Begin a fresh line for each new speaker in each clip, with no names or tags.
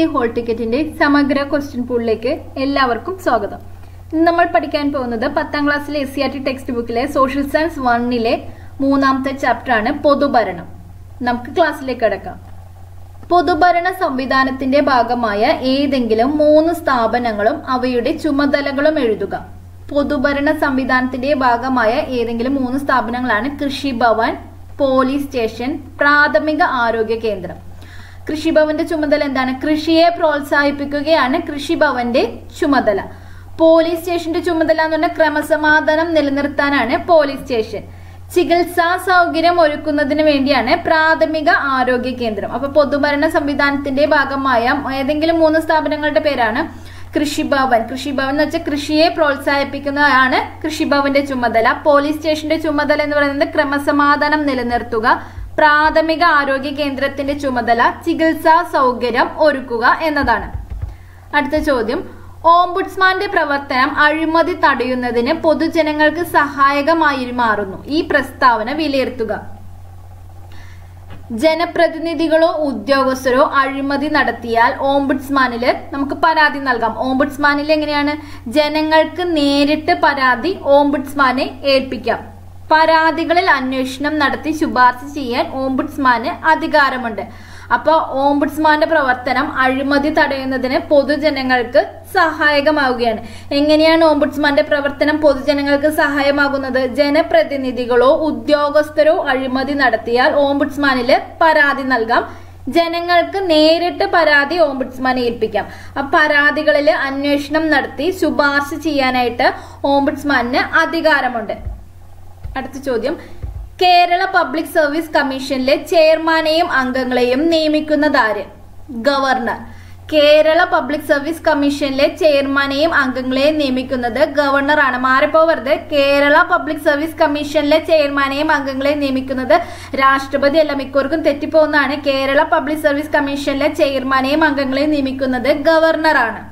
C whole ടിക്കറ്റിന്റെ സമഗ്ര question പൂളിലേക്ക് എല്ലാവർക്കും സ്വാഗതം ഇന്ന് നമ്മൾ പഠിക്കാൻ പോകുന്നത് പത്താം ക്ലാസ്സിലെ S C R T text ബുക്കിലെ സോഷ്യൽ സയൻസ് വണ്ണിലെ മൂന്നാമത്തെ ചാപ്റ്റർ ആണ് പൊതുഭരണം നമുക്ക് ക്ലാസ്സിലേക്ക് കിടക്കാം പൊതുഭരണ സംവിധാനത്തിന്റെ ഭാഗമായ ഏതെങ്കിലും മൂന്ന് സ്ഥാപനങ്ങളും അവയുടെ ചുമതലകളും എഴുതുക പൊതുഭരണ സംവിധാനത്തിന്റെ ഭാഗമായ ഏതെങ്കിലും മൂന്ന് സ്ഥാപനങ്ങളാണ് കൃഷിഭവൻ പോലീസ് സ്റ്റേഷൻ പ്രാഥമിക ആരോഗ്യ കേന്ദ്രം കൃഷിഭവന്റെ ചുമതല എന്താണ് കൃഷിയെ പ്രോത്സാഹിപ്പിക്കുകയാണ് കൃഷിഭവന്റെ ചുമതല പോലീസ് സ്റ്റേഷന്റെ ചുമതല എന്ന് പറഞ്ഞാൽ ക്രമസമാധാനം നിലനിർത്താനാണ് പോലീസ് സ്റ്റേഷൻ ചികിത്സാ സൗകര്യം ഒരുക്കുന്നതിന് വേണ്ടിയാണ് പ്രാഥമിക ആരോഗ്യ കേന്ദ്രം അപ്പൊ പൊതുഭരണ സംവിധാനത്തിന്റെ ഭാഗമായ ഏതെങ്കിലും മൂന്ന് സ്ഥാപനങ്ങളുടെ പേരാണ് കൃഷിഭവൻ കൃഷിഭവൻ എന്ന് വെച്ചാൽ കൃഷിയെ പ്രോത്സാഹിപ്പിക്കുന്നതാണ് കൃഷിഭവന്റെ ചുമതല പോലീസ് സ്റ്റേഷന്റെ ചുമതല എന്ന് പറയുന്നത് ക്രമസമാധാനം നിലനിർത്തുക പ്രാഥമിക ആരോഗ്യ കേന്ദ്രത്തിന്റെ ചുമതല ചികിത്സാ സൗകര്യം ഒരുക്കുക എന്നതാണ് അടുത്ത ചോദ്യം ഓംബുഡ്സ്മാന്റെ പ്രവർത്തനം അഴിമതി തടയുന്നതിന് പൊതുജനങ്ങൾക്ക് സഹായകമായി മാറുന്നു ഈ പ്രസ്താവന വിലയിരുത്തുക ജനപ്രതിനിധികളോ ഉദ്യോഗസ്ഥരോ അഴിമതി നടത്തിയാൽ ഓംബുഡ്സ്മാനില് നമുക്ക് പരാതി നൽകാം ഓംബുഡ്സ്മാനിൽ എങ്ങനെയാണ് ജനങ്ങൾക്ക് നേരിട്ട് പരാതി ഓംബുഡ്സ്മാനെ ഏൽപ്പിക്കാം പരാതികളിൽ അന്വേഷണം നടത്തി ശുപാർശ ചെയ്യാൻ ഓംബുഡ്സ്മാന് അധികാരമുണ്ട് അപ്പോൾ ഓംബുഡ്സ്മാന്റെ പ്രവർത്തനം അഴിമതി തടയുന്നതിന് പൊതുജനങ്ങൾക്ക് സഹായകമാവുകയാണ് എങ്ങനെയാണ് ഓംബുഡ്സ്മാന്റെ പ്രവർത്തനം പൊതുജനങ്ങൾക്ക് സഹായമാകുന്നത് ജനപ്രതിനിധികളോ ഉദ്യോഗസ്ഥരോ അഴിമതി നടത്തിയാൽ ഓംബുഡ്സ്മാനില് പരാതി നൽകാം ജനങ്ങൾക്ക് നേരിട്ട് പരാതി ഓംബുഡ്സ്മാനെ ഏൽപ്പിക്കാം ആ പരാതികളിൽ അന്വേഷണം നടത്തി ശുപാർശ ചെയ്യാനായിട്ട് ഓംബുഡ്സ്മാനിന് അധികാരമുണ്ട് അടുത്ത ചോദ്യം കേരള പബ്ലിക് സർവീസ് കമ്മീഷനിലെ ചെയർമാനെയും അംഗങ്ങളെയും നിയമിക്കുന്നതാര് ഗവർണർ കേരള പബ്ലിക് സർവീസ് കമ്മീഷനിലെ ചെയർമാനെയും അംഗങ്ങളെയും നിയമിക്കുന്നത് ഗവർണറാണ് മാറിപ്പോവരുത് കേരള പബ്ലിക് സർവീസ് കമ്മീഷനിലെ ചെയർമാനെയും അംഗങ്ങളെയും നിയമിക്കുന്നത് രാഷ്ട്രപതി അല്ല മിക്കവർക്കും തെറ്റിപ്പോകുന്നതാണ് കേരള പബ്ലിക് സർവീസ് കമ്മീഷനിലെ ചെയർമാനെയും അംഗങ്ങളെയും നിയമിക്കുന്നത് ഗവർണറാണ്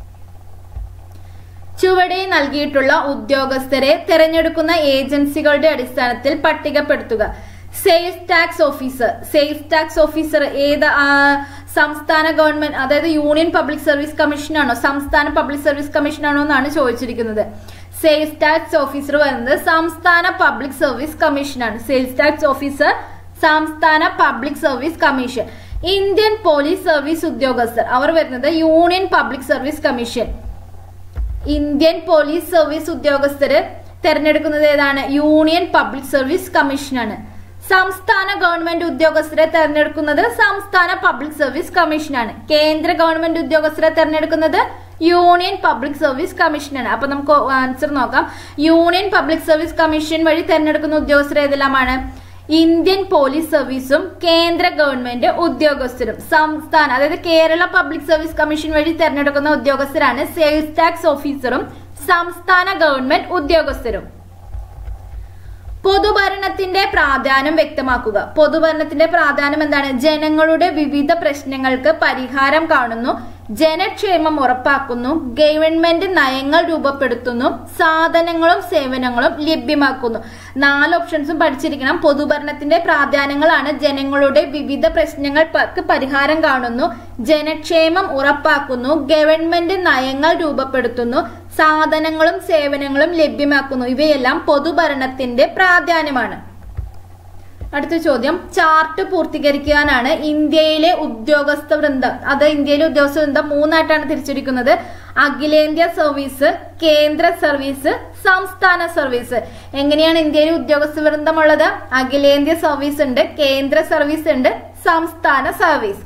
ചുവടെ നൽകിയിട്ടുള്ള ഉദ്യോഗസ്ഥരെ തിരഞ്ഞെടുക്കുന്ന ഏജൻസികളുടെ അടിസ്ഥാനത്തിൽ പട്ടികപ്പെടുത്തുക sales tax officer sales tax officer ഏത് സംസ്ഥാന ഗവൺമെന്റ് അതായത് യൂണിയൻ പബ്ലിക് സർവീസ് കമ്മീഷനാണോ സംസ്ഥാന പബ്ലിക് സർവീസ് കമ്മീഷനാണോ എന്നാണ് ചോദിച്ചിരിക്കുന്നത് സെയിൽസ് ടാക്സ് ഓഫീസർ വരുന്നത് സംസ്ഥാന പബ്ലിക് സർവീസ് കമ്മീഷനാണ് സെയിൽസ് ടാക്സ് ഓഫീസർ സംസ്ഥാന public service commission Indian police service ഉദ്യോഗസ്ഥർ അവർ വരുന്നത് union public service commission Indian police service ഉദ്യോഗസ്ഥര് തെരഞ്ഞെടുക്കുന്നത് ഏതാണ് യൂണിയൻ പബ്ലിക് സർവീസ് കമ്മീഷനാണ് സംസ്ഥാന ഗവൺമെന്റ് ഉദ്യോഗസ്ഥരെ തെരഞ്ഞെടുക്കുന്നത് സംസ്ഥാന പബ്ലിക് സർവീസ് കമ്മീഷനാണ് കേന്ദ്ര ഗവൺമെന്റ് ഉദ്യോഗസ്ഥരെ തെരഞ്ഞെടുക്കുന്നത് യൂണിയൻ പബ്ലിക് സർവീസ് കമ്മീഷനാണ് അപ്പൊ നമുക്ക് ആൻസർ നോക്കാം യൂണിയൻ പബ്ലിക് സർവീസ് കമ്മീഷൻ വഴി തെരഞ്ഞെടുക്കുന്ന ഉദ്യോഗസ്ഥർ ഏതെല്ലാമാണ് ഇന്ത്യൻ പോലീസ് സർവീസും കേന്ദ്ര ഗവൺമെന്റ് ഉദ്യോഗസ്ഥരും സംസ്ഥാന അതായത് കേരള പബ്ലിക് സർവീസ് കമ്മീഷൻ വഴി തെരഞ്ഞെടുക്കുന്ന ഉദ്യോഗസ്ഥരാണ് സെയിൽസ് ടാക്സ് ഓഫീസറും സംസ്ഥാന ഗവൺമെന്റ് ഉദ്യോഗസ്ഥരും പൊതുഭരണത്തിന്റെ പ്രാധാന്യം വ്യക്തമാക്കുക പൊതുഭരണത്തിന്റെ പ്രാധാന്യം എന്താണ് ജനങ്ങളുടെ വിവിധ പ്രശ്നങ്ങൾക്ക് പരിഹാരം കാണുന്നു ജനക്ഷേമം ഉറപ്പാക്കുന്നു ഗവൺമെന്റ് നയങ്ങൾ രൂപപ്പെടുത്തുന്നു സാധനങ്ങളും സേവനങ്ങളും ലഭ്യമാക്കുന്നു നാല് ഓപ്ഷൻസും പഠിച്ചിരിക്കണം പൊതുഭരണത്തിന്റെ പ്രാധാന്യങ്ങളാണ് ജനങ്ങളുടെ വിവിധ പ്രശ്നങ്ങൾക്ക് പരിഹാരം കാണുന്നു ജനക്ഷേമം ഉറപ്പാക്കുന്നു ഗവൺമെന്റ് നയങ്ങൾ രൂപപ്പെടുത്തുന്നു സാധനങ്ങളും സേവനങ്ങളും ലഭ്യമാക്കുന്നു ഇവയെല്ലാം പൊതുഭരണത്തിന്റെ പ്രാധാന്യമാണ് അടുത്ത ചോദ്യം ചാർട്ട് പൂർത്തീകരിക്കാനാണ് ഇന്ത്യയിലെ ഉദ്യോഗസ്ഥ വൃന്ദം അത് ഇന്ത്യയിലെ ഉദ്യോഗസ്ഥ വൃന്ദം മൂന്നായിട്ടാണ് തിരിച്ചിരിക്കുന്നത് അഖിലേന്ത്യാ സർവീസ് കേന്ദ്ര സർവീസ് സംസ്ഥാന സർവീസ് എങ്ങനെയാണ് ഇന്ത്യയിലെ ഉദ്യോഗസ്ഥ വൃന്ദം ഉള്ളത് അഖിലേന്ത്യാ സർവീസ് ഉണ്ട് കേന്ദ്ര സർവീസ് ഉണ്ട് സംസ്ഥാന service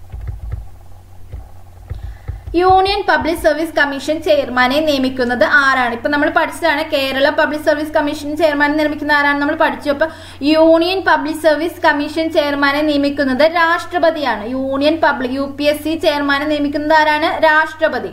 union public service commission ചെയർമാനെ നിയമിക്കുന്നത് ആരാണ് ഇപ്പൊ നമ്മൾ പഠിച്ചതാണ് കേരള പബ്ലിക് സർവീസ് കമ്മീഷൻ ചെയർമാനെ നിയമിക്കുന്ന ആരാണ് നമ്മൾ പഠിച്ചു അപ്പൊ യൂണിയൻ പബ്ലിക് സർവീസ് കമ്മീഷൻ ചെയർമാനെ നിയമിക്കുന്നത് രാഷ്ട്രപതിയാണ് union public U P S C ചെയർമാനെ നിയമിക്കുന്നത് ആരാണ് രാഷ്ട്രപതി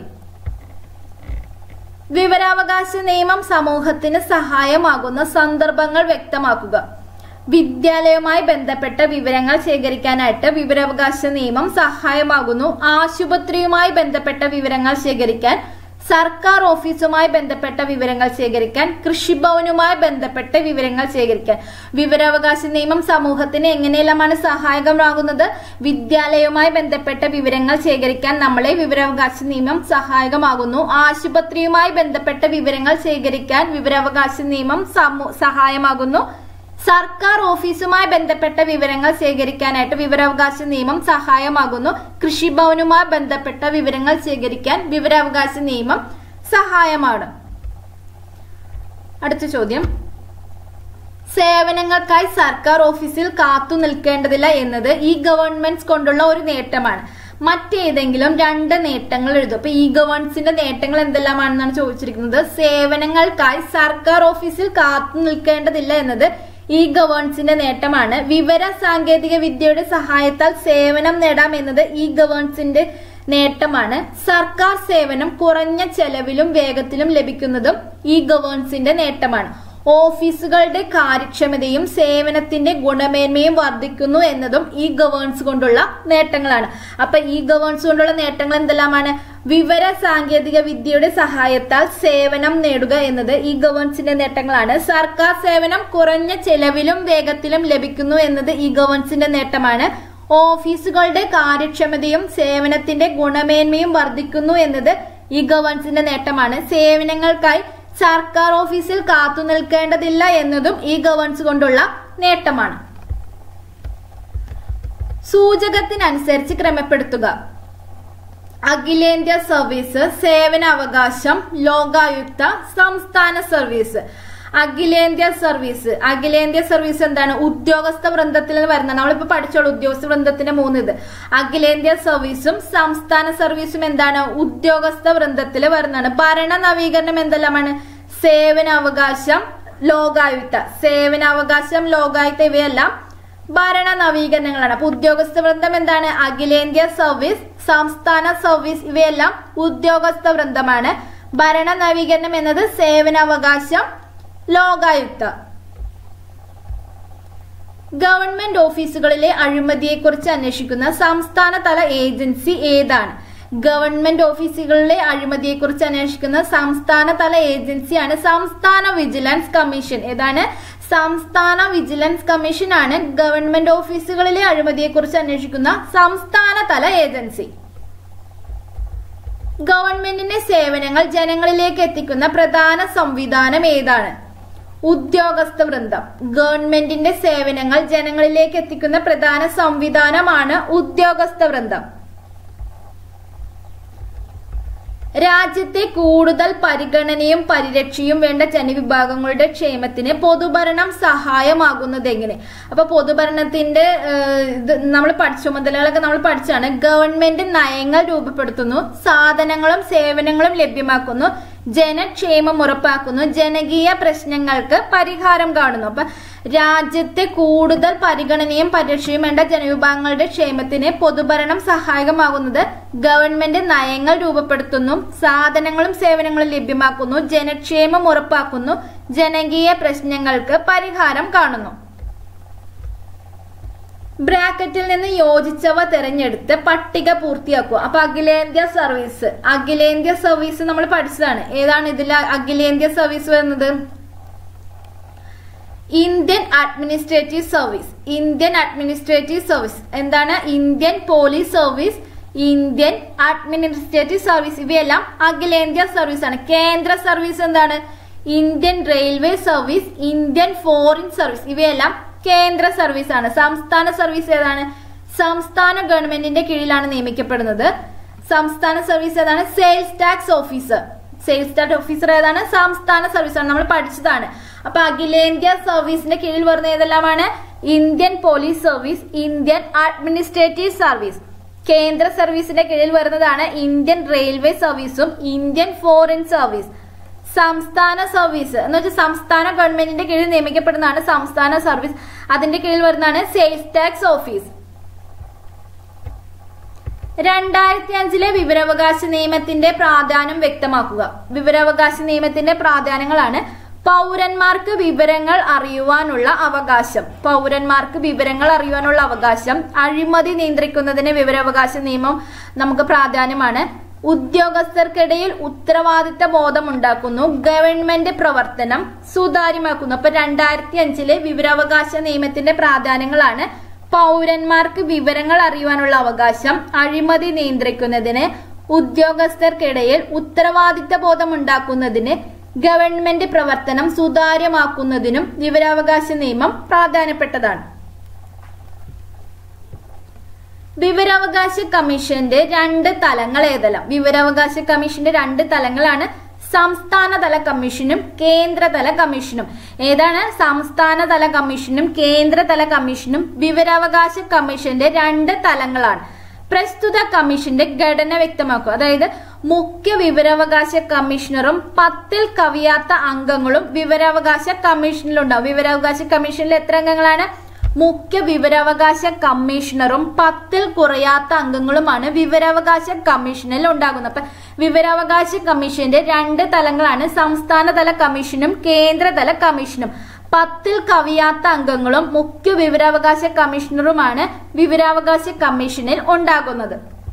വിവരാവകാശ നിയമം സമൂഹത്തിന് സഹായമാകുന്ന സന്ദർഭങ്ങൾ വ്യക്തമാക്കുക വിദ്യാലയവുമായി ബന്ധപ്പെട്ട വിവരങ്ങൾ ശേഖരിക്കാനായിട്ട് വിവരാവകാശ നിയമം സഹായമാകുന്നു ആശുപത്രിയുമായി ബന്ധപ്പെട്ട വിവരങ്ങൾ ശേഖരിക്കാൻ സർക്കാർ ഓഫീസുമായി ബന്ധപ്പെട്ട വിവരങ്ങൾ ശേഖരിക്കാൻ കൃഷിഭവനുമായി ബന്ധപ്പെട്ട വിവരങ്ങൾ ശേഖരിക്കാൻ വിവരാവകാശ നിയമം സമൂഹത്തിന് എങ്ങനെയെല്ലാമാണ് സഹായകമാകുന്നത് വിദ്യാലയവുമായി ബന്ധപ്പെട്ട വിവരങ്ങൾ ശേഖരിക്കാൻ നമ്മളെ വിവരാവകാശ നിയമം സഹായകമാകുന്നു ആശുപത്രിയുമായി ബന്ധപ്പെട്ട വിവരങ്ങൾ ശേഖരിക്കാൻ വിവരാവകാശ നിയമം സമൂ- സഹായമാകുന്നു സർക്കാർ ഓഫീസുമായി ബന്ധപ്പെട്ട വിവരങ്ങൾ ശേഖരിക്കാനായിട്ട് വിവരാവകാശ നിയമം സഹായമാകുന്നു കൃഷിഭവനുമായി ബന്ധപ്പെട്ട വിവരങ്ങൾ ശേഖരിക്കാൻ വിവരാവകാശ നിയമം സഹായമാണ് അടുത്ത ചോദ്യം സേവനങ്ങൾക്കായി സർക്കാർ ഓഫീസിൽ കാത്തു നിൽക്കേണ്ടതില്ല എന്നത് ഈ ഗവൺമെന്റ്സ് കൊണ്ടുള്ള ഒരു നേട്ടമാണ് മറ്റേതെങ്കിലും രണ്ട് നേട്ടങ്ങൾ എഴുതും അപ്പൊ ഈ ഗവേൺസിന്റെ നേട്ടങ്ങൾ എന്തെല്ലാമാണെന്നാണ് ചോദിച്ചിരിക്കുന്നത് സേവനങ്ങൾക്കായി സർക്കാർ ഓഫീസിൽ കാത്തു നിൽക്കേണ്ടതില്ല എന്നത് ഈ ഗവേൺസിന്റെ നേട്ടമാണ് വിവര സാങ്കേതിക വിദ്യയുടെ സഹായത്താൽ സേവനം നേടാം എന്നത് ഈ ഗവേൺസിന്റെ നേട്ടമാണ് സർക്കാർ സേവനം കുറഞ്ഞ ചെലവിലും വേഗത്തിലും ലഭിക്കുന്നതും ഈ ഗവേൺസിന്റെ നേട്ടമാണ് ഓഫീസുകളുടെ കാര്യക്ഷമതയും സേവനത്തിന്റെ ഗുണമേന്മയും വർദ്ധിക്കുന്നു എന്നതും ഈ ഗവേൺസ് കൊണ്ടുള്ള നേട്ടങ്ങളാണ് അപ്പൊ ഈ ഗവേൺസ് കൊണ്ടുള്ള നേട്ടങ്ങൾ എന്തെല്ലാമാണ് വിവര സാങ്കേതിക വിദ്യയുടെ സഹായത്താൽ സേവനം നേടുക എന്നത് ഈ ഗവേൺസിന്റെ നേട്ടങ്ങളാണ് സർക്കാർ സേവനം കുറഞ്ഞ ചെലവിലും വേഗത്തിലും ലഭിക്കുന്നു എന്നത് ഈ ഗവേൺസിന്റെ നേട്ടമാണ് ഓഫീസുകളുടെ കാര്യക്ഷമതയും സേവനത്തിന്റെ ഗുണമേന്മയും വർദ്ധിക്കുന്നു എന്നത് ഈ ഗവേൺസിന്റെ നേട്ടമാണ് സേവനങ്ങൾക്കായി സർക്കാർ ഓഫീസിൽ കാത്തു നിൽക്കേണ്ടതില്ല എന്നതും ഈ ഗവേൺസ് കൊണ്ടുള്ള നേട്ടമാണ് സൂചകത്തിനനുസരിച്ച് ക്രമപ്പെടുത്തുക അഖിലേന്ത്യാ സർവീസ് സേവന അവകാശം ലോകായുക്ത സംസ്ഥാന സർവീസ് അഖിലേന്ത്യാ സർവീസ് അഖിലേന്ത്യാ സർവീസ് എന്താണ് ഉദ്യോഗസ്ഥ വൃന്ദത്തിൽ നിന്ന് വരുന്നത് നമ്മളിപ്പോ പഠിച്ചോളൂ ഉദ്യോഗസ്ഥ വൃന്ദത്തിന്റെ മൂന്ന് ഇത് അഖിലേന്ത്യാ സർവീസും സംസ്ഥാന സർവീസും എന്താണ് ഉദ്യോഗസ്ഥ വൃന്ദത്തിൽ വരുന്നതാണ് ഭരണ നവീകരണം എന്തെല്ലാമാണ് സേവനാവകാശം ലോകായുക്ത സേവനാവകാശം ലോകായുക്ത ഇവയെല്ലാം ഭരണ നവീകരണങ്ങളാണ് അപ്പൊ ഉദ്യോഗസ്ഥ വൃന്ദം എന്താണ് അഖിലേന്ത്യാ സർവീസ് സംസ്ഥാന സർവീസ് ഇവയെല്ലാം ഉദ്യോഗസ്ഥ വൃന്ദമാണ് ഭരണ നവീകരണം എന്നത് സേവനാവകാശം ലോകായുക്ത ഗവൺമെന്റ് ഓഫീസുകളിലെ അഴിമതിയെക്കുറിച്ച് അന്വേഷിക്കുന്ന സംസ്ഥാന തല ഏജൻസി ഏതാണ് ഗവൺമെന്റ് ഓഫീസുകളിലെ അഴിമതിയെക്കുറിച്ച് അന്വേഷിക്കുന്ന സംസ്ഥാന തല ഏജൻസിയാണ് സംസ്ഥാന വിജിലൻസ് കമ്മീഷൻ ഏതാണ് സംസ്ഥാന വിജിലൻസ് കമ്മീഷൻ ആണ് ഗവൺമെന്റ് ഓഫീസുകളിലെ അഴിമതിയെക്കുറിച്ച് അന്വേഷിക്കുന്ന സംസ്ഥാന തല ഏജൻസി ഗവൺമെന്റിന്റെ സേവനങ്ങൾ ജനങ്ങളിലേക്ക് എത്തിക്കുന്ന പ്രധാന സംവിധാനം ഏതാണ് ഉദ്യോഗസ്ഥ വൃന്ദം ഗവൺമെന്റിന്റെ സേവനങ്ങൾ ജനങ്ങളിലേക്ക് എത്തിക്കുന്ന പ്രധാന സംവിധാനമാണ് ഉദ്യോഗസ്ഥ വൃന്ദം രാജ്യത്തെ കൂടുതൽ പരിഗണനയും പരിരക്ഷയും വേണ്ട ജനവിഭാഗങ്ങളുടെ ക്ഷേമത്തിന് പൊതുഭരണം സഹായമാകുന്നത് എങ്ങനെ അപ്പൊ പൊതുഭരണത്തിന്റെ ഏഹ്, ഇത് നമ്മൾ പഠിച്ച ചുമതലകളൊക്കെ നമ്മൾ പഠിച്ചാണ് ഗവൺമെന്റ് നയങ്ങൾ രൂപപ്പെടുത്തുന്നു സാധനങ്ങളും സേവനങ്ങളും ലഭ്യമാക്കുന്നു ജനക്ഷേമം ഉറപ്പാക്കുന്നു ജനകീയ പ്രശ്നങ്ങൾക്ക് പരിഹാരം കാണുന്നു അപ്പൊ രാജ്യത്തെ കൂടുതൽ പരിഗണനയും പരിരക്ഷയും വേണ്ട ജനവിഭാഗങ്ങളുടെ ക്ഷേമത്തിന് പൊതുഭരണം സഹായകമാകുന്നത് ഗവൺമെന്റ് നയങ്ങൾ രൂപപ്പെടുത്തുന്നു സാധനങ്ങളും സേവനങ്ങളും ലഭ്യമാക്കുന്നു ജനക്ഷേമം ഉറപ്പാക്കുന്നു ജനകീയ പ്രശ്നങ്ങൾക്ക് പരിഹാരം കാണുന്നു ബ്രാക്കറ്റിൽ നിന്ന് യോജിച്ചവ തിരഞ്ഞെടുത്ത് പട്ടിക പൂർത്തിയാക്കുക അപ്പൊ അഖിലേന്ത്യാ സർവീസ് അഖിലേന്ത്യാ സർവീസ് നമ്മൾ പഠിച്ചതാണ് ഏതാണ് ഇതിൽ അഖിലേന്ത്യാ സർവീസ് വരുന്നത് Indian administrative service Indian administrative service എന്താണ് Indian police service Indian administrative service ഇവയെല്ലാം അഖിലേന്ത്യാ സർവീസ് ആണ് കേന്ദ്ര സർവീസ് എന്താണ് Indian railway service Indian foreign service ഇവയെല്ലാം കേന്ദ്ര സർവീസ് ആണ് സംസ്ഥാന സർവീസ് ഏതാണ് സംസ്ഥാന ഗവൺമെന്റിന്റെ കീഴിലാണ് നിയമിക്കപ്പെടുന്നത് സംസ്ഥാന സർവീസ് ഏതാണ് sales tax officer sales tax officer ഏതാണ് സംസ്ഥാന സർവീസ് ആണ് നമ്മൾ പഠിച്ചതാണ് അപ്പൊ അഖിലേന്ത്യാ സർവീസിന്റെ കീഴിൽ വരുന്ന ഏതെല്ലാമാണ് Indian police service Indian administrative service കേന്ദ്ര സർവീസിന്റെ കീഴിൽ വരുന്നതാണ് ഇന്ത്യൻ റെയിൽവേ സർവീസും ഇന്ത്യൻ ഫോറിൻ സർവീസ് സംസ്ഥാന സർവീസ് എന്ന് വെച്ചാൽ സംസ്ഥാന ഗവൺമെന്റിന്റെ കീഴിൽ നിയമിക്കപ്പെടുന്നതാണ് സംസ്ഥാന സർവീസ് അതിന്റെ കീഴിൽ വരുന്നതാണ് സെയിൽസ് ടാക്സ് ഓഫീസ് രണ്ടായിരത്തി അഞ്ചിലെ വിവരാവകാശ നിയമത്തിന്റെ പ്രാധാന്യം വ്യക്തമാക്കുക വിവരാവകാശ നിയമത്തിന്റെ പ്രാധാന്യങ്ങളാണ് പൗരന്മാർക്ക് വിവരങ്ങൾ അറിയുവാനുള്ള അവകാശം പൗരന്മാർക്ക് വിവരങ്ങൾ അറിയുവാനുള്ള അവകാശം അഴിമതി നിയന്ത്രിക്കുന്നതിന് വിവരാവകാശ നിയമം നമുക്ക് പ്രാധാന്യമാണ് ഉദ്യോഗസ്ഥർക്കിടയിൽ ഉത്തരവാദിത്ത ബോധമുണ്ടാക്കുന്നു ഗവൺമെന്റ് പ്രവർത്തനം സുതാര്യമാക്കുന്നു അപ്പൊ രണ്ടായിരത്തി അഞ്ചിലെ വിവരാവകാശ നിയമത്തിന്റെ പ്രാധാന്യങ്ങളാണ് പൗരന്മാർക്ക് വിവരങ്ങൾ അറിയുവാനുള്ള അവകാശം അഴിമതി നിയന്ത്രിക്കുന്നതിന് ഉദ്യോഗസ്ഥർക്കിടയിൽ ഉത്തരവാദിത്ത ബോധമുണ്ടാക്കുന്നതിന് ഗവൺമെന്റ് പ്രവർത്തനം സുതാര്യമാക്കുന്നതിനും വിവരാവകാശ നിയമം പ്രാധാന്യപ്പെട്ടതാണ് വിവരാവകാശ കമ്മീഷന്റെ രണ്ട് തലങ്ങൾ ഏതെല്ലാം വിവരാവകാശ കമ്മീഷന്റെ രണ്ട് തലങ്ങളാണ് സംസ്ഥാനതല കമ്മീഷനും കേന്ദ്രതല കമ്മീഷനും ഏതാണ് സംസ്ഥാനതല കമ്മീഷനും കേന്ദ്രതല കമ്മീഷനും വിവരാവകാശ കമ്മീഷന്റെ രണ്ട് തലങ്ങളാണ് പ്രസ്തുത കമ്മീഷന്റെ ഘടന വ്യക്തമാക്കുക അതായത് മുഖ്യ വിവരാവകാശ കമ്മീഷണറും പത്തിൽ കവിയാത്ത അംഗങ്ങളും വിവരാവകാശ കമ്മീഷനിലുണ്ടാവും വിവരാവകാശ കമ്മീഷനിൽ എത്ര അംഗങ്ങളാണ് മുഖ്യ വിവരാവകാശ കമ്മീഷണറും പത്തിൽ കുറയാത്ത അംഗങ്ങളുമാണ് വിവരാവകാശ കമ്മീഷനിൽ ഉണ്ടാകുന്നത് അപ്പൊ വിവരാവകാശ കമ്മീഷന്റെ രണ്ട് തലങ്ങളാണ് സംസ്ഥാനതല കമ്മീഷനും കേന്ദ്രതല കമ്മീഷനും പത്തിൽ കവിയാത്ത അംഗങ്ങളും മുഖ്യ വിവരാവകാശ കമ്മീഷണറുമാണ് വിവരാവകാശ കമ്മീഷനിൽ ഉണ്ടാകുന്നത്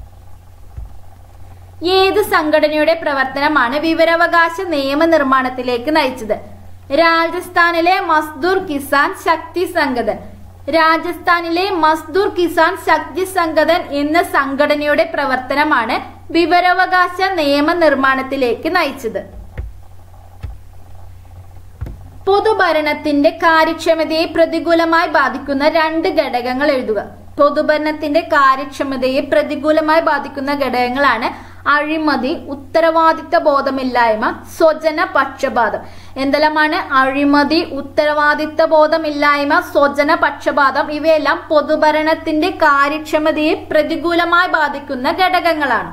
ഏത് സംഘടനയുടെ പ്രവർത്തനമാണ് വിവരാവകാശ നിയമനിർമ്മാണത്തിലേക്ക് നയിച്ചത് രാജസ്ഥാനിലെ മസ്ദൂർ കിസാൻ ശക്തി സംഘടൻ രാജസ്ഥാനിലെ മസ്ദൂർ കിസാൻ ശക്തി സംഘടൻ എന്ന സംഘടനയുടെ പ്രവർത്തനമാണ് വിവരാവകാശ നിയമനിർമ്മാണത്തിലേക്ക് നയിച്ചത് പൊതുഭരണത്തിന്റെ കാര്യക്ഷമതയെ പ്രതികൂലമായി ബാധിക്കുന്ന രണ്ട് ഘടകങ്ങൾ എഴുതുക പൊതുഭരണത്തിന്റെ കാര്യക്ഷമതയെ പ്രതികൂലമായി ബാധിക്കുന്ന ഘടകങ്ങളാണ് അഴിമതി ഉത്തരവാദിത്ത ബോധമില്ലായ്മ സ്വജന പക്ഷപാതം എന്തെല്ലാമാണ് അഴിമതി ഉത്തരവാദിത്ത ബോധമില്ലായ്മ സ്വജന പക്ഷപാതം ഇവയെല്ലാം പൊതുഭരണത്തിന്റെ കാര്യക്ഷമതയെ പ്രതികൂലമായി ബാധിക്കുന്ന ഘടകങ്ങളാണ്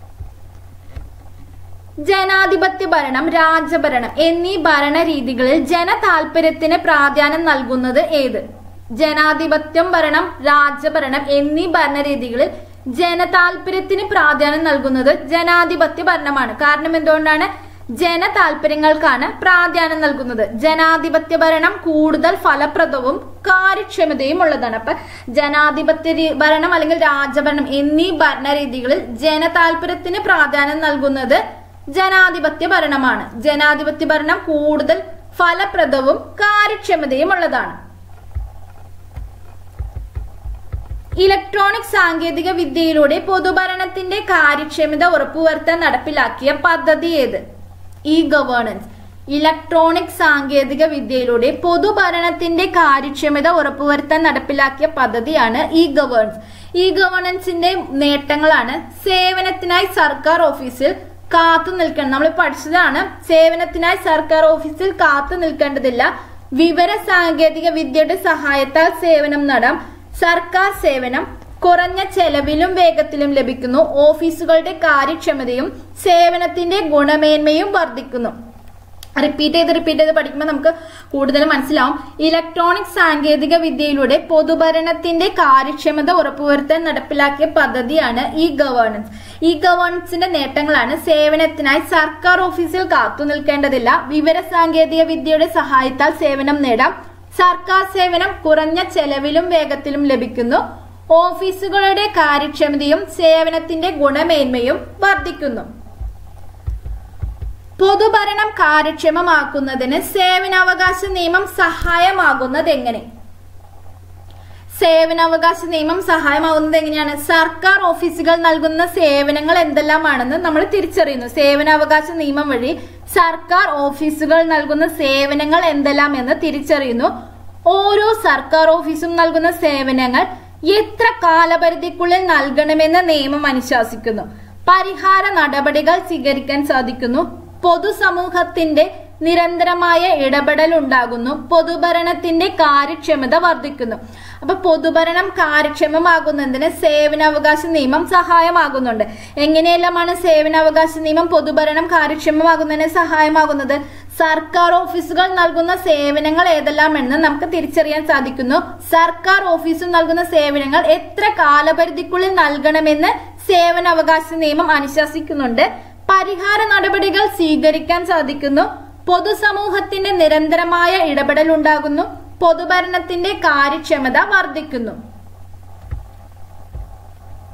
ജനാധിപത്യ ഭരണം രാജഭരണം എന്നീ ഭരണരീതികളിൽ ജനതാൽപര്യത്തിന് പ്രാധാന്യം നൽകുന്നത് ഏത് ജനാധിപത്യം ഭരണം രാജഭരണം എന്നീ ഭരണരീതികളിൽ ജനതാൽപര്യത്തിന് പ്രാധാന്യം നൽകുന്നത് ജനാധിപത്യ ഭരണമാണ് കാരണം എന്തുകൊണ്ടാണ് ജനതാൽപര്യങ്ങൾക്കാണ് പ്രാധാന്യം നൽകുന്നത് ജനാധിപത്യ ഭരണം കൂടുതൽ ഫലപ്രദവും കാര്യക്ഷമതയും ഉള്ളതാണ് അപ്പൊ ജനാധിപത്യ രീ- ഭരണം അല്ലെങ്കിൽ രാജഭരണം എന്നീ ഭരണരീതികളിൽ ജനതാൽപര്യത്തിന് പ്രാധാന്യം നൽകുന്നത് ജനാധിപത്യ ഭരണമാണ് ജനാധിപത്യ ഭരണം കൂടുതൽ ഫലപ്രദവും കാര്യക്ഷമതയും ഉള്ളതാണ് ഇലക്ട്രോണിക് സാങ്കേതിക വിദ്യയിലൂടെ പൊതുഭരണത്തിന്റെ കാര്യക്ഷമത ഉറപ്പുവരുത്താൻ നടപ്പിലാക്കിയ പദ്ധതി ഏത് ഇ ഗവേണൻസ് ഇലക്ട്രോണിക് സാങ്കേതിക വിദ്യയിലൂടെ പൊതുഭരണത്തിന്റെ കാര്യക്ഷമത ഉറപ്പുവരുത്താൻ നടപ്പിലാക്കിയ പദ്ധതിയാണ് ഇ ഗവേണൻസ് ഇ ഗവേണൻസിന്റെ നേട്ടങ്ങളാണ് സേവനത്തിനായി സർക്കാർ ഓഫീസിൽ കാത്തു നിൽക്കണം നമ്മൾ പഠിച്ചതാണ് സേവനത്തിനായി സർക്കാർ ഓഫീസിൽ കാത്തു നിൽക്കേണ്ടതില്ല വിവര സാങ്കേതിക വിദ്യയുടെ സഹായത്താൽ സേവനം നേടാം സർക്കാർ സേവനം കുറഞ്ഞ ചെലവിലും വേഗത്തിലും ലഭിക്കുന്നു ഓഫീസുകളുടെ കാര്യക്ഷമതയും സേവനത്തിന്റെ ഗുണമേന്മയും വർദ്ധിക്കുന്നു റിപ്പീറ്റ് ചെയ്ത് റിപ്പീറ്റ് ചെയ്ത് പഠിക്കുമ്പോൾ നമുക്ക് കൂടുതൽ മനസ്സിലാവും ഇലക്ട്രോണിക് സാങ്കേതിക വിദ്യയിലൂടെ പൊതുഭരണത്തിന്റെ കാര്യക്ഷമത ഉറപ്പുവരുത്താൻ നടപ്പിലാക്കിയ പദ്ധതിയാണ് ഇ ഗവേണൻസ് ഇ ഗവേണൻസിന്റെ നേട്ടങ്ങളാണ് സേവനത്തിനായി സർക്കാർ ഓഫീസിൽ കാത്തു നിൽക്കേണ്ടതില്ല വിവര സാങ്കേതിക വിദ്യയുടെ സഹായത്താൽ സേവനം നേടാം സർക്കാർ സേവനം കുറഞ്ഞ ചെലവിലും വേഗത്തിലും ലഭിക്കുന്നു ഓഫീസുകളുടെ കാര്യക്ഷമതയും സേവനത്തിന്റെ ഗുണമേന്മയും വർദ്ധിക്കുന്നു പൊതുഭരണം കാര്യക്ഷമമാക്കുന്നതിന് സേവനാവകാശ നിയമം സഹായമാകുന്നത് എങ്ങനെ സേവനാവകാശ നിയമം സഹായമാകുന്നത് എങ്ങനെയാണ് സർക്കാർ ഓഫീസുകൾ നൽകുന്ന സേവനങ്ങൾ എന്തെല്ലാമാണെന്ന് നമ്മൾ തിരിച്ചറിയുന്നു സേവനാവകാശ നിയമം വഴി സർക്കാർ ഓഫീസുകൾ നൽകുന്ന സേവനങ്ങൾ എന്തെല്ലാം എന്ന് തിരിച്ചറിയുന്നു ഓരോ സർക്കാർ ഓഫീസും നൽകുന്ന സേവനങ്ങൾ എത്ര കാലപരിധിക്കുള്ളിൽ നൽകണമെന്ന് നിയമം അനുശാസിക്കുന്നു പരിഹാര നടപടികൾ സ്വീകരിക്കാൻ സാധിക്കുന്നു പൊതുസമൂഹത്തിന്റെ നിരന്തരമായ ഇടപെടൽ ഉണ്ടാകുന്നു പൊതുഭരണത്തിന്റെ കാര്യക്ഷമത വർദ്ധിക്കുന്നു അപ്പൊ പൊതുഭരണം കാര്യക്ഷമമാകുന്നതിന് സേവനാവകാശ നിയമം സഹായമാകുന്നുണ്ട് എങ്ങനെയെല്ലാമാണ് സേവനാവകാശ നിയമം പൊതുഭരണം കാര്യക്ഷമമാകുന്നതിന് സഹായമാകുന്നത് സർക്കാർ ഓഫീസുകൾ നൽകുന്ന സേവനങ്ങൾ ഏതെല്ലാമെന്ന് നമുക്ക് തിരിച്ചറിയാൻ സാധിക്കുന്നു സർക്കാർ ഓഫീസും നൽകുന്ന സേവനങ്ങൾ എത്ര കാലപരിധിക്കുള്ളിൽ നൽകണമെന്ന് സേവനാവകാശ നിയമം അനുശാസിക്കുന്നുണ്ട് പരിഹാര നടപടികൾ സ്വീകരിക്കാൻ സാധിക്കുന്നു പൊതുസമൂഹത്തിന്റെ നിരന്തരമായ ഇടപെടൽ ഉണ്ടാകുന്നു പൊതുഭരണത്തിന്റെ കാര്യക്ഷമത വർദ്ധിക്കുന്നു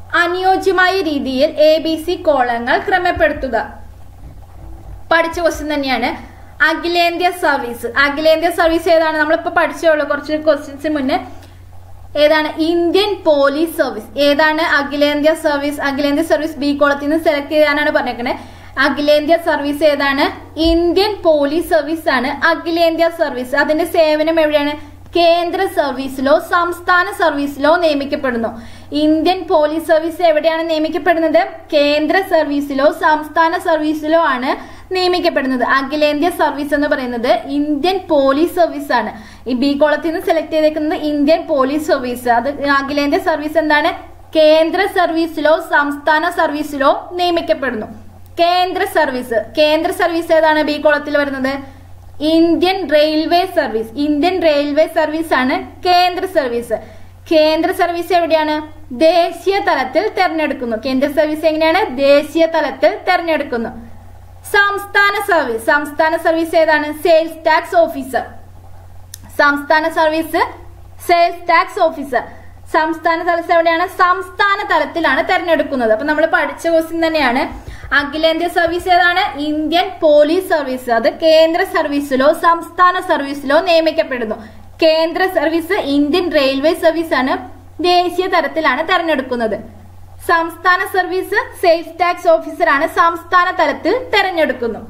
അനുയോജ്യമായ രീതിയിൽ എ ബി സി കോളങ്ങൾ ക്രമപ്പെടുത്തുക പഠിച്ച ക്വസ്റ്റ്യൻ തന്നെയാണ് അഖിലേന്ത്യാ സർവീസ് അഖിലേന്ത്യാ സർവീസ് ഏതാണ് നമ്മളിപ്പോ പഠിച്ചോളൂ കുറച്ച് ക്വസ്റ്റ്യൻസ് മുന്നേ ഏതാണ് ഇന്ത്യൻ പോലീസ് സർവീസ് ഏതാണ് അഖിലേന്ത്യാ സർവീസ് അഖിലേന്ത്യാ സർവീസ് ബി കോളത്തിൽ നിന്ന് സെലക്ട് ചെയ്യാനാണ് പറഞ്ഞേക്കുന്നത് അഖിലേന്ത്യാ സർവീസ് ഏതാണ് ഇന്ത്യൻ പോലീസ് സർവീസ് ആണ് അഖിലേന്ത്യാ സർവീസ് അതിന്റെ സേവനം എവിടെയാണ് കേന്ദ്ര സർവീസിലോ സംസ്ഥാന സർവീസിലോ നിയമിക്കപ്പെടുന്നു ഇന്ത്യൻ പോലീസ് സർവീസ് എവിടെയാണ് നിയമിക്കപ്പെടുന്നത് കേന്ദ്ര സർവീസിലോ സംസ്ഥാന സർവീസിലോ ആണ് നിയമിക്കപ്പെടുന്നത് അഖിലേന്ത്യാ സർവീസ് എന്ന് പറയുന്നത് ഇന്ത്യൻ പോലീസ് സർവീസ് ആണ് ഈ ബി കോളത്തിൽ നിന്ന് സെലക്ട് ചെയ്തേക്കുന്നത് ഇന്ത്യൻ പോലീസ് സർവീസ് അത് അഖിലേന്ത്യാ സർവീസ് എന്താണ് കേന്ദ്ര സർവീസിലോ സംസ്ഥാന സർവീസിലോ നിയമിക്കപ്പെടുന്നു കേന്ദ്ര സർവീസ് കേന്ദ്ര സർവീസ് ഏതാണ് ബി കോളത്തിൽ വരുന്നത് Indian railway service Indian railway service ആണ് കേന്ദ്ര സർവീസ് കേന്ദ്ര സർവീസ് എവിടെയാണ് ദേശീയ തലത്തിൽ തെരഞ്ഞെടുക്കുന്നു കേന്ദ്ര സർവീസ് എങ്ങനെയാണ് ദേശീയ തലത്തിൽ തെരഞ്ഞെടുക്കുന്നു സംസ്ഥാന സർവീസ് സംസ്ഥാന സർവീസ് ഏതാണ് സെയിൽസ് ടാക്സ് ഓഫീസർ സംസ്ഥാന സർവീസ് സെയിൽസ് ടാക്സ് ഓഫീസർ സംസ്ഥാന സർവീസ് എവിടെയാണ് സംസ്ഥാന തലത്തിലാണ് തെരഞ്ഞെടുക്കുന്നത് അപ്പൊ നമ്മൾ പഠിച്ച ക്വസ്റ്റ്യൻ തന്നെയാണ് അഖിലേന്ത്യാ സർവീസ് ഏതാണ് ഇന്ത്യൻ പോലീസ് സർവീസ് അത് കേന്ദ്ര സർവീസിലോ സംസ്ഥാന സർവീസിലോ നിയമിക്കപ്പെടുന്നു കേന്ദ്ര സർവീസ് ഇന്ത്യൻ റെയിൽവേ സർവീസ് ആണ് ദേശീയ തലത്തിലാണ് തെരഞ്ഞെടുക്കുന്നത് സംസ്ഥാന സർവീസ് സെയിൽസ് ടാക്സ് ഓഫീസറാണ് സംസ്ഥാന തലത്തിൽ തെരഞ്ഞെടുക്കുന്നു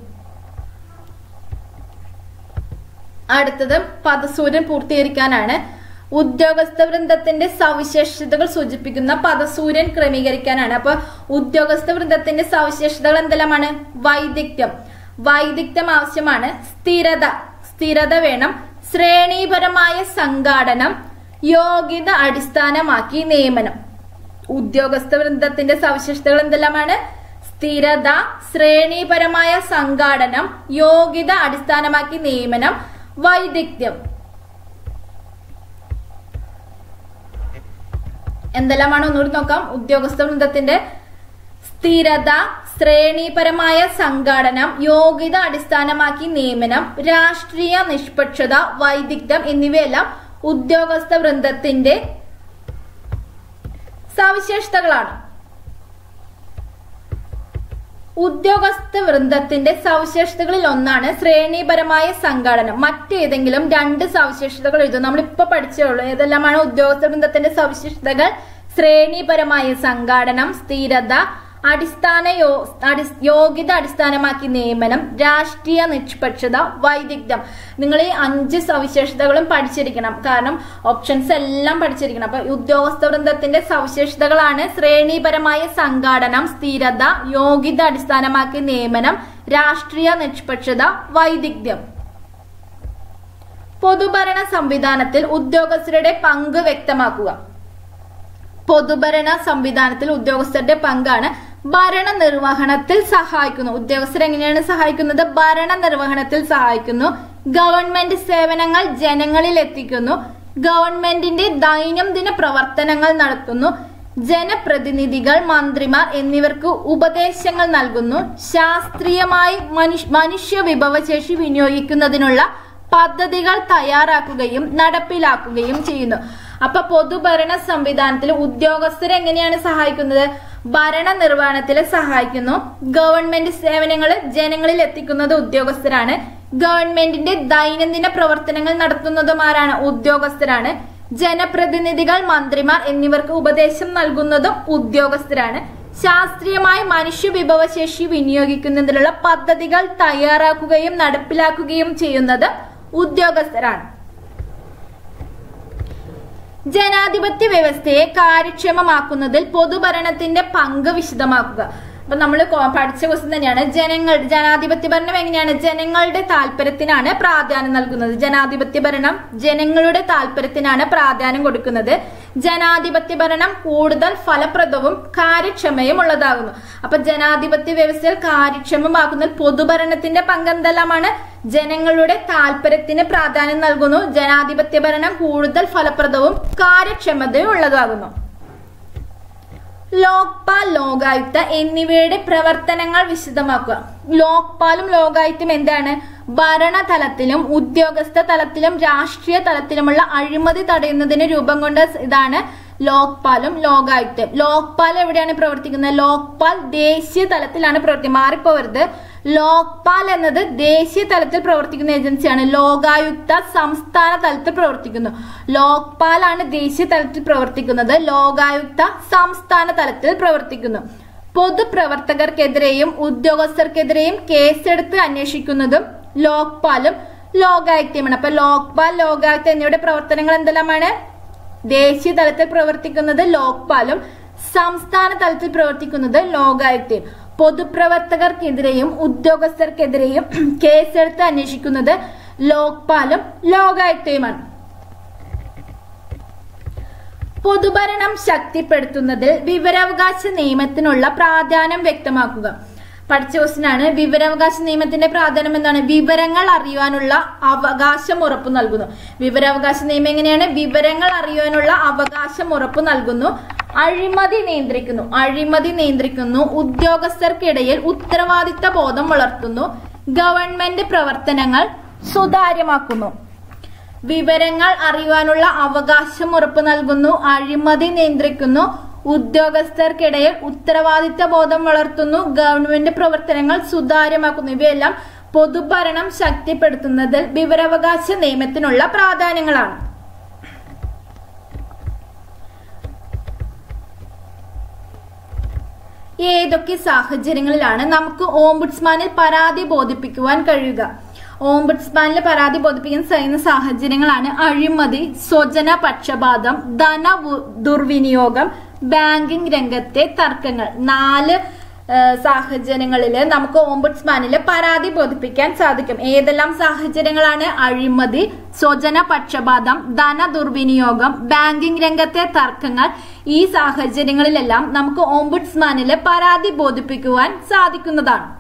അടുത്തത് പദസൂര്യൻ പൂർത്തീകരിക്കാനാണ് ഉദ്യോഗസ്ഥ വൃന്ദത്തിന്റെ സവിശേഷതകൾ സൂചിപ്പിക്കുന്ന പദസൂര്യൻ ക്രമീകരിക്കാനാണ് അപ്പൊ ഉദ്യോഗസ്ഥ വൃന്ദത്തിന്റെ സവിശേഷതകൾ എന്തെല്ലാമാണ് വൈദഗ്ധ്യം വൈദഗ്ധ്യം ആവശ്യമാണ് സ്ഥിരത സ്ഥിരത വേണം ശ്രേണീപരമായ സംഘാടനം യോഗ്യത അടിസ്ഥാനമാക്കി നിയമനം ഉദ്യോഗസ്ഥ വൃന്ദത്തിന്റെ സവിശേഷതകൾ എന്തെല്ലാമാണ് സ്ഥിരത ശ്രേണീപരമായ സംഘാടനം യോഗ്യത അടിസ്ഥാനമാക്കി നിയമനം വൈദഗ്ധ്യം എന്തെല്ലാമാണ് ഒന്നുകൂടി നോക്കാം ഉദ്യോഗസ്ഥ വൃന്ദത്തിന്റെ സ്ഥിരത ശ്രേണീപരമായ സംഘാടനം യോഗ്യത അടിസ്ഥാനമാക്കി നിയമനം രാഷ്ട്രീയ നിഷ്പക്ഷത വൈദഗ്ധ്യം എന്നിവയെല്ലാം ഉദ്യോഗസ്ഥ വൃന്ദത്തിന്റെ സവിശേഷതകളാണ് ഉദ്യോഗസ്ഥ വൃന്ദത്തിന്റെ സവിശേഷതകളിൽ ഒന്നാണ് ശ്രേണീപരമായ സംഘാടനം മറ്റേതെങ്കിലും രണ്ട് സവിശേഷതകൾ എഴുതും നമ്മൾ ഇപ്പൊ പഠിച്ചേ ഉള്ളൂ ഏതെല്ലാമാണ് ഉദ്യോഗസ്ഥ വൃന്ദത്തിന്റെ സവിശേഷതകൾ ശ്രേണീപരമായ സംഘാടനം സ്ഥിരത അടിസ്ഥാന യോ അടി യോഗ്യത അടിസ്ഥാനമാക്കി നിയമനം രാഷ്ട്രീയ നിഷ്പക്ഷത വൈദഗ്ധ്യം നിങ്ങൾ ഈ അഞ്ച് സവിശേഷതകളും പഠിച്ചിരിക്കണം കാരണം ഓപ്ഷൻസ് എല്ലാം പഠിച്ചിരിക്കണം അപ്പൊ ഉദ്യോഗസ്ഥ വൃന്ദത്തിന്റെ സവിശേഷതകളാണ് ശ്രേണീപരമായ സംഘാടനം സ്ഥിരത യോഗ്യത അടിസ്ഥാനമാക്കി നിയമനം രാഷ്ട്രീയ നിഷ്പക്ഷത വൈദഗ്ധ്യം പൊതുഭരണ സംവിധാനത്തിൽ ഉദ്യോഗസ്ഥരുടെ പങ്ക് വ്യക്തമാക്കുക പൊതുഭരണ സംവിധാനത്തിൽ ഉദ്യോഗസ്ഥരുടെ പങ്കാണ് ഭരണ നിർവഹണത്തിൽ സഹായിക്കുന്നു ഉദ്യോഗസ്ഥർ എങ്ങനെയാണ് സഹായിക്കുന്നത് ഭരണ നിർവഹണത്തിൽ സഹായിക്കുന്നു ഗവൺമെന്റ് സേവനങ്ങൾ ജനങ്ങളിൽ എത്തിക്കുന്നു ഗവൺമെന്റിന്റെ ദൈനംദിന പ്രവർത്തനങ്ങൾ നടത്തുന്നു ജനപ്രതിനിധികൾ മന്ത്രിമാർ എന്നിവർക്ക് ഉപദേശങ്ങൾ നൽകുന്നു ശാസ്ത്രീയമായി മനുഷ്യ മനുഷ്യ വിഭവശേഷി വിനിയോഗിക്കുന്നതിനുള്ള പദ്ധതികൾ തയ്യാറാക്കുകയും നടപ്പിലാക്കുകയും ചെയ്യുന്നു അപ്പൊ പൊതുഭരണ സംവിധാനത്തിൽ ഉദ്യോഗസ്ഥർ എങ്ങനെയാണ് സഹായിക്കുന്നത് ഭരണ നിർവഹണത്തിൽ സഹായിക്കുന്നു ഗവൺമെന്റ് സേവനങ്ങൾ ജനങ്ങളിൽ എത്തിക്കുന്നത് ഉദ്യോഗസ്ഥരാണ് ഗവൺമെന്റിന്റെ ദൈനംദിന പ്രവർത്തനങ്ങൾ നടത്തുന്നതും ആരാണ് ഉദ്യോഗസ്ഥരാണ് ജനപ്രതിനിധികൾ മന്ത്രിമാർ എന്നിവർക്ക് ഉപദേശം നൽകുന്നതും ഉദ്യോഗസ്ഥരാണ് ശാസ്ത്രീയമായി മനുഷ്യ വിഭവശേഷി വിനിയോഗിക്കുന്നതിനുള്ള പദ്ധതികൾ തയ്യാറാക്കുകയും നടപ്പിലാക്കുകയും ചെയ്യുന്നത് ഉദ്യോഗസ്ഥരാണ് ജനാധിപത്യ വ്യവസ്ഥയെ കാര്യക്ഷമമാക്കുന്നതിൽ പൊതുഭരണത്തിന്റെ പങ്ക് വിശദമാക്കുക അപ്പൊ നമ്മൾ പഠിച്ച ക്വസ്റ്റ്യൻ തന്നെയാണ് ജനങ്ങൾ ജനാധിപത്യ ഭരണം എങ്ങനെയാണ് ജനങ്ങളുടെ താല്പര്യത്തിനാണ് പ്രാധാന്യം നൽകുന്നത് ജനാധിപത്യ ഭരണം ജനങ്ങളുടെ താല്പര്യത്തിനാണ് പ്രാധാന്യം കൊടുക്കുന്നത് ജനാധിപത്യ ഭരണം കൂടുതൽ ഫലപ്രദവും കാര്യക്ഷമയും ഉള്ളതാകുന്നു അപ്പൊ ജനാധിപത്യ വ്യവസ്ഥയിൽ കാര്യക്ഷമമാക്കുന്നതിൽ പൊതുഭരണത്തിന്റെ പങ്ക് എന്തെല്ലാമാണ് ജനങ്ങളുടെ താല്പര്യത്തിന് പ്രാധാന്യം നൽകുന്നു ജനാധിപത്യ ഭരണം കൂടുതൽ ഫലപ്രദവും കാര്യക്ഷമതയും ഉള്ളതാകുന്നു ലോക്പാൽ ലോകായുക്ത എന്നിവയുടെ പ്രവർത്തനങ്ങൾ വിശദമാക്കുക ലോക്പാലും ലോകായുക്തയും എന്താണ് ഭരണതലത്തിലും ഉദ്യോഗസ്ഥ തലത്തിലും രാഷ്ട്രീയ തലത്തിലുമുള്ള അഴിമതി തടയുന്നതിന് രൂപം കൊണ്ട ഇതാണ് ലോക്പാലും ലോകായുക്തയും ലോക്പാൽ എവിടെയാണ് പ്രവർത്തിക്കുന്നത് ലോക്പാൽ ദേശീയ തലത്തിലാണ് പ്രവർത്തിക്കുന്നത് മാറിപ്പോവരുത് ലോക്പാൽ എന്നത് ദേശീയ തലത്തിൽ പ്രവർത്തിക്കുന്ന ഏജൻസിയാണ് ലോകായുക്ത സംസ്ഥാന തലത്തിൽ പ്രവർത്തിക്കുന്നു ലോക്പാൽ ആണ് ദേശീയ തലത്തിൽ പ്രവർത്തിക്കുന്നത് ലോകായുക്ത സംസ്ഥാന തലത്തിൽ പ്രവർത്തിക്കുന്നു പൊതുപ്രവർത്തകർക്കെതിരെയും ഉദ്യോഗസ്ഥർക്കെതിരെയും കേസെടുത്ത് അന്വേഷിക്കുന്നതും ലോക്പാലും ലോകായുക്തയുമാണ് അപ്പൊ ലോക്പാൽ ലോകായുക്ത എന്നിവയുടെ പ്രവർത്തനങ്ങൾ എന്തെല്ലാമാണ് ദേശീയ തലത്തിൽ പ്രവർത്തിക്കുന്നത് ലോക്പാലും സംസ്ഥാന തലത്തിൽ പ്രവർത്തിക്കുന്നത് ലോകായുക്തയും പൊതുപ്രവർത്തകർക്കെതിരെയും ഉദ്യോഗസ്ഥർക്കെതിരെയും കേസെടുത്ത് അന്വേഷിക്കുന്നത് ലോക്പാലും ലോകായുക്തയുമാണ് പൊതുഭരണം ശക്തിപ്പെടുത്തുന്നതിൽ വിവരാവകാശ നിയമത്തിനുള്ള പ്രാധാന്യം വ്യക്തമാക്കുക പഠിച്ച ക്വസ്റ്റിനാണ് വിവരാവകാശ നിയമത്തിന്റെ പ്രാധാന്യം എന്താണ് വിവരങ്ങൾ അറിയുവാനുള്ള അവകാശം ഉറപ്പു നൽകുന്നു വിവരാവകാശ നിയമം എങ്ങനെയാണ് വിവരങ്ങൾ അറിയുവാനുള്ള അവകാശം ഉറപ്പു നൽകുന്നു അഴിമതി നിയന്ത്രിക്കുന്നു അഴിമതി നിയന്ത്രിക്കുന്നു ഉദ്യോഗസ്ഥർക്കിടയിൽ ഉത്തരവാദിത്ത ബോധം വളർത്തുന്നു ഗവൺമെന്റ് പ്രവർത്തനങ്ങൾ സുതാര്യമാക്കുന്നു വിവരങ്ങൾ അറിയുവാനുള്ള അവകാശം ഉറപ്പു നൽകുന്നു അഴിമതി നിയന്ത്രിക്കുന്നു ഉദ്യോഗസ്ഥർക്കിടയിൽ ഉത്തരവാദിത്ത ബോധം വളർത്തുന്നു ഗവൺമെന്റ് പ്രവർത്തനങ്ങൾ സുതാര്യമാക്കുന്നു ഇവയെല്ലാം പൊതുഭരണം ശക്തിപ്പെടുത്തുന്നതിൽ വിവരാവകാശ നിയമത്തിനുള്ള പ്രാധാന്യങ്ങളാണ് ഏതൊക്കെ സാഹചര്യങ്ങളിലാണ് നമുക്ക് ഓംബുഡ്സ്മാനിൽ പരാതി ബോധിപ്പിക്കുവാൻ കഴിയുക ഓംബുഡ്സ്മാനിൽ പരാതി ബോധിപ്പിക്കാൻ കഴിയുന്ന സാഹചര്യങ്ങളാണ് അഴിമതി സ്വജന പക്ഷപാതം ധന വു- ദുർവിനിയോഗം ബാങ്കിംഗ് രംഗത്തെ തർക്കങ്ങൾ നാല് സാഹചര്യങ്ങളിൽ നമുക്ക് ഓംബുഡ്സ്മാനിൽ പരാതി ബോധിപ്പിക്കാൻ സാധിക്കും ഏതെല്ലാം സാഹചര്യങ്ങളാണ് അഴിമതി സ്വജന പക്ഷപാതം ധന ദുർവിനിയോഗം ബാങ്കിംഗ് രംഗത്തെ തർക്കങ്ങൾ ഈ സാഹചര്യങ്ങളിലെല്ലാം നമുക്ക് ഓംബുഡ്സ്മാനിൽ പരാതി ബോധിപ്പിക്കുവാൻ സാധിക്കുന്നതാണ്